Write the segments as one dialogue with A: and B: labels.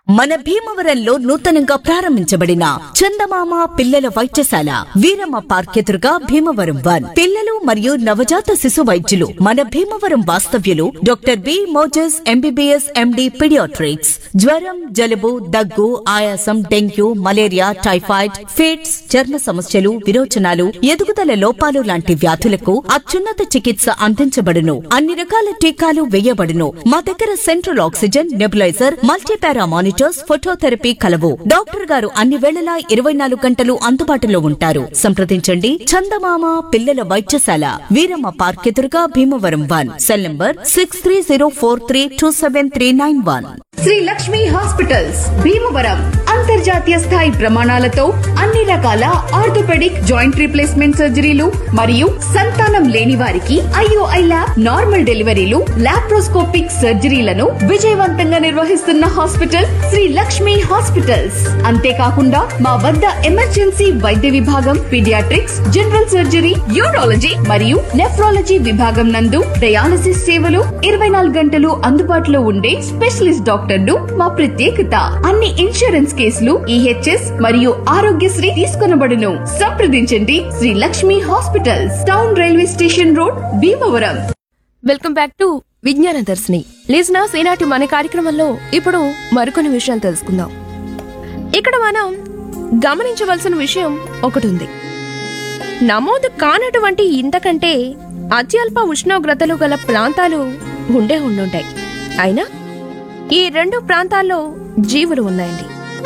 A: మన భీమవరంలో నూతనంగా ప్రారంభించబడిన చందమామ పిల్లల వైద్యశాల వీరమ్మ పార్క్ ఎదురుగా భీమవరం వన్ పిల్లలు మరియు నవజాత శిశు వైద్యులు మన భీమవరం వాస్తవ్యులు doctor B Moses MBBS MD paediatrics జ్వరం జలుబు దగ్గు ఆయాసం డెంగ్యూ మలేరియా టైఫాయిడ్ ఫిట్స్ చర్మ సమస్యలు విరోచనాలు ఎదుగుదల లోపాలు లాంటి వ్యాధులకు అత్యున్నత చికిత్స అందించబడును అన్ని రకాల టీకాలు వేయబడును మా దగ్గర central oxygen nebuliser multipara monitors phototherapy కలవు డాక్టర్ గారు అన్ని వేళలా ఇరవై నాలుగు గంటలు అందుబాటులో ఉంటారు సంప్రదించండి చందమామ పిల్లల వైద్యశాల వీరమ్మ పార్క్ ఎదురుగా Bhimavaram one cell number six three zero four three two seven three nine one
B: Sri Lakshmi hospitals Bhimavaram అంతర్జాతీయ స్థాయి ప్రమాణాలతో అన్ని రకాల ఆర్థోపెడిక్ జాయింట్ రీప్లేస్మెంట్ సర్జరీలు మరియు సంతానం లేని వారికి ఐఓఐ ల్యాబ్ నార్మల్ డెలివరీలు లాప్రోస్కోపిక్ సర్జరీలను విజయవంతంగా నిర్వహిస్తున్న హాస్పిటల్ శ్రీ లక్ష్మి హాస్పిటల్స్ అంతేకాకుండా మా వద్ద ఎమర్జెన్సీ వైద్య విభాగం పీడియాట్రిక్స్ జనరల్ సర్జరీ యూరాలజీ మరియు నెఫ్రాలజీ విభాగం నందు డయాలసిస్ సేవలు ఇరవై నాలుగు గంటలు అందుబాటులో ఉండే స్పెషలిస్ట్ డాక్టర్లు మా ప్రత్యేకత అన్ని ఇన్సూరెన్స్ కేసులు ఈహెచ్ఎస్ మరియు ఆరోగ్యశ్రీ తీసుకొనబడును సంప్రదించండి Sri Lakshmi hospitals town railway station road Bhimavaram
C: welcome back to Vignana Darshini listeners ఈనాటి మన కార్యక్రమంలో ఇప్పుడు మరికొన్ని విషయాలు తెలుసుకుందాం ఇక్కడ మనం గమనించవలసిన విషయం ఒకటి ఉంది నమోదు కానటువంటి ఇంతకంటే అత్యల్ప ఉష్ణోగ్రతలు గల ప్రాంతాలు ఉండే ఉండుంటాయి అయినా ఈ రెండు ప్రాంతాల్లో జీవులు ఉన్నాయండి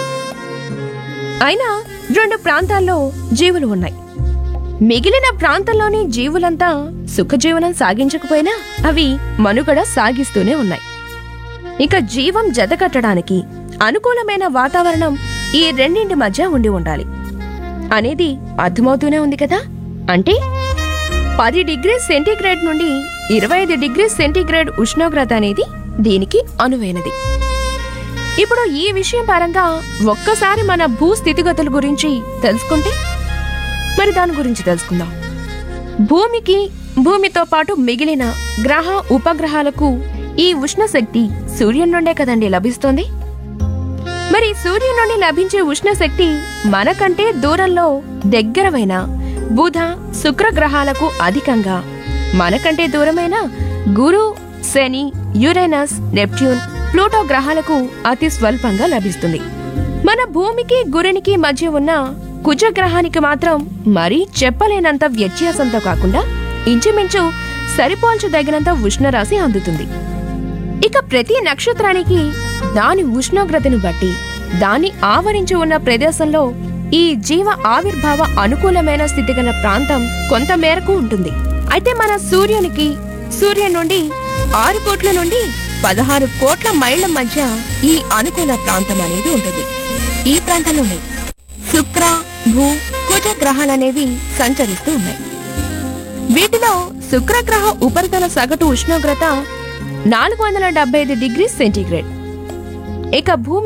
C: అయినా రెండు ప్రాంతాల్లో జీవులు ఉన్నాయి మిగిలిన ప్రాంతంలోని జీవులంతా సుఖజీవనం సాగించకపోయినా అవి మనుగడ సాగిస్తూనే ఉన్నాయి ఇక జీవం జతకట్టడానికి అనుకూలమైన వాతావరణం ఈ రెండింటి మధ్య ఉండి ఉండాలి అనేది అర్థమవుతూనే ఉంది కదా అంటే పది డిగ్రీ సెంటీగ్రేడ్ నుండి ఇరవై ఐదు డిగ్రీ సెంటీగ్రేడ్ ఉష్ణోగ్రత అనేది దీనికి అనువైనది ఇప్పుడు ఈ విషయం పరంగా ఒక్కసారి మన భూ స్థితిగతుల గురించి తెలుసుకుంటే మరి దాని గురించి తెలుసుకుందాం భూమికి భూమితో పాటు మిగిలిన గ్రహ ఉపగ్రహాలకు ఈ ఉష్ణ శక్తి సూర్యుని నుండే కదండి లభిస్తోంది మరి సూర్యుని నుండి లభించే ఉష్ణ శక్తి మనకంటే దూరంలో దగ్గరమైన బుధ శుక్ర గ్రహాలకు అధికంగా మనకంటే దూరమైన గురు శని యురేనస్ నెప్ట్యూన్ ప్లూటో గ్రహాలకు అతి స్వల్పంగా లభిస్తుంది మన భూమికి గురునికి మధ్య ఉన్న కుజ గ్రహానికి మాత్రం మరీ చెప్పలేనంత వ్యత్యాసంతో కాకుండా ఇంచుమించు సరిపోల్చదగినంత ఉష్ణరాశి అందుతుంది ఇక ప్రతి నక్షత్రానికి దాని ఉష్ణోగ్రతను బట్టి దాన్ని ఆవరించి ఉన్న ప్రదేశంలో ఈ జీవ ఆవిర్భావ అనుకూలమైన స్థితి గల ప్రాంతం కొంత మేరకు ఉంటుంది అయితే మన సూర్యునికి సూర్యుని నుండి ఆరు కోట్ల నుండి పదహారు కోట్ల మైళ్ల మధ్య ఈ అనుకూల ప్రాంతం అనేది ఉంటుంది ఈ ప్రాంతంలోనే శుక్ర భూ కుజ గ్రహాలనేవి సంచరిస్తూ ఉన్నాయి వీటిలో శుక్రగ్రహ ఉపరితల సగటు ఉష్ణోగ్రత నాలుగు వందల డెబ్బై ఐదు డిగ్రీ సెంటీగ్రేడ్ ఇక భూమి